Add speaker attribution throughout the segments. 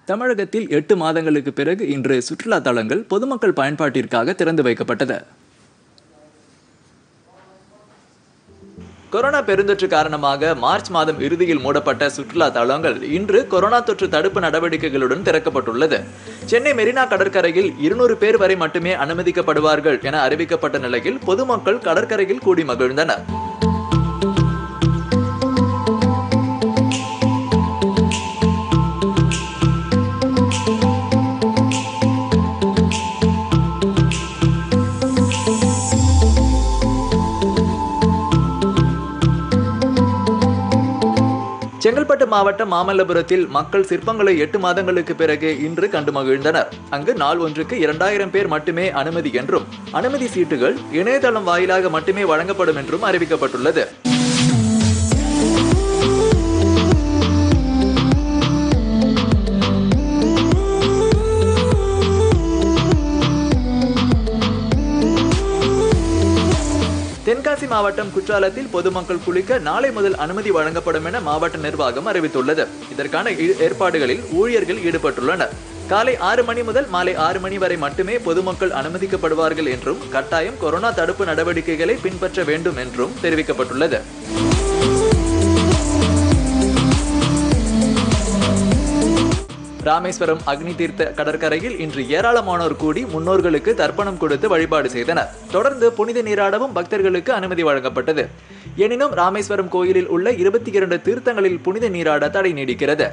Speaker 1: தமிழகத்தில் எட்டு மாதங்களுக்கு பிறகு இன்று சுற்றுலா தலங்கள் பொதுமக்கள் பயன்பாட்டிற்காக திறந்து வைக்கப்பட்டது கொரோனா பெருந்தொற்று காரணமாக மார்ச் மாதம் இறுதியில் மூடப்பட்ட சுற்றுலா தலங்கள் இன்று கொரோனா தொற்று தடுப்பு நடவடிக்கைகளுடன் திறக்கப்பட்டுள்ளது சென்னை மெரினா கடற்கரையில் இருநூறு பேர் வரை மட்டுமே அனுமதிக்கப்படுவார்கள் என அறிவிக்கப்பட்ட நிலையில் பொதுமக்கள் கடற்கரையில் கூடி மகிழ்ந்தனர் செங்கல்பட்டு மாவட்டம் மாமல்லபுரத்தில் மக்கள் சிற்பங்களை எட்டு மாதங்களுக்கு பிறகு இன்று கண்டு மகிழ்ந்தனர் அங்கு நாள் ஒன்றுக்கு இரண்டாயிரம் பேர் மட்டுமே அனுமதி என்றும் அனுமதி சீட்டுகள் இணையதளம் வாயிலாக மட்டுமே வழங்கப்படும் என்றும் அறிவிக்கப்பட்டுள்ளது தென்காசி மாவட்டம் குற்றாலத்தில் பொதுமக்கள் குளிக்க நாளை முதல் அனுமதி வழங்கப்படும் என மாவட்ட நிர்வாகம் அறிவித்துள்ளது இதற்கான ஈ- ஏற்பாடுகளில் ஊழியர்கள் ஈடுபட்டுள்ளனர் காலை ஆறு மணி முதல் மாலை ஆறு மணி வரை மட்டுமே பொதுமக்கள் அனுமதிக்கப்படுவார்கள் என்றும் கட்டாயம் கொரோனா தடுப்பு நடவடிக்கைகளை பின்பற்ற வேண்டும் என்றும் தெரிவிக்கப்பட்டுள்ளது ராமேஸ்வரம் அக்னி தீர்த்த கடற்கரையில் இன்று ஏராளமானோர் கூடி முன்னோர்களுக்கு தர்ப்பணம் கொடுத்து வழிபாடு செய்தனர் தொடர்ந்து புனித நீராடவும் பக்தர்களுக்கு அனுமதி வழங்கப்பட்டது எனினும் ராமேஸ்வரம் கோயிலில் உள்ள இருபத்தி இரண்டு தீர்த்தங்களில் புனித நீராட தடை நீடிக்கிறது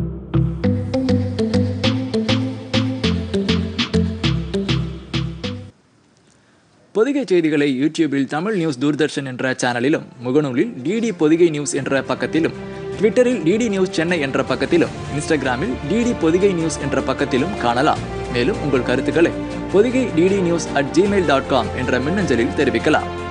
Speaker 1: பொதிகை செய்திகளை யூடியூபில் தமிழ் நியூஸ் தூர்தர்ஷன் என்ற சேனலிலும் முகநூலில் டிடி பொதிகை நியூஸ் என்ற பக்கத்திலும் ட்விட்டரில் டிடி நியூஸ் சென்னை என்ற பக்கத்திலும் இன்ஸ்டாகிராமில் டிடி பொதிகை நியூஸ் என்ற பக்கத்திலும் காணலாம் மேலும் உங்கள் கருத்துக்களை Podhigai DD news at Gmail dot com என்ற மின்னஞ்சலில் தெரிவிக்கலாம்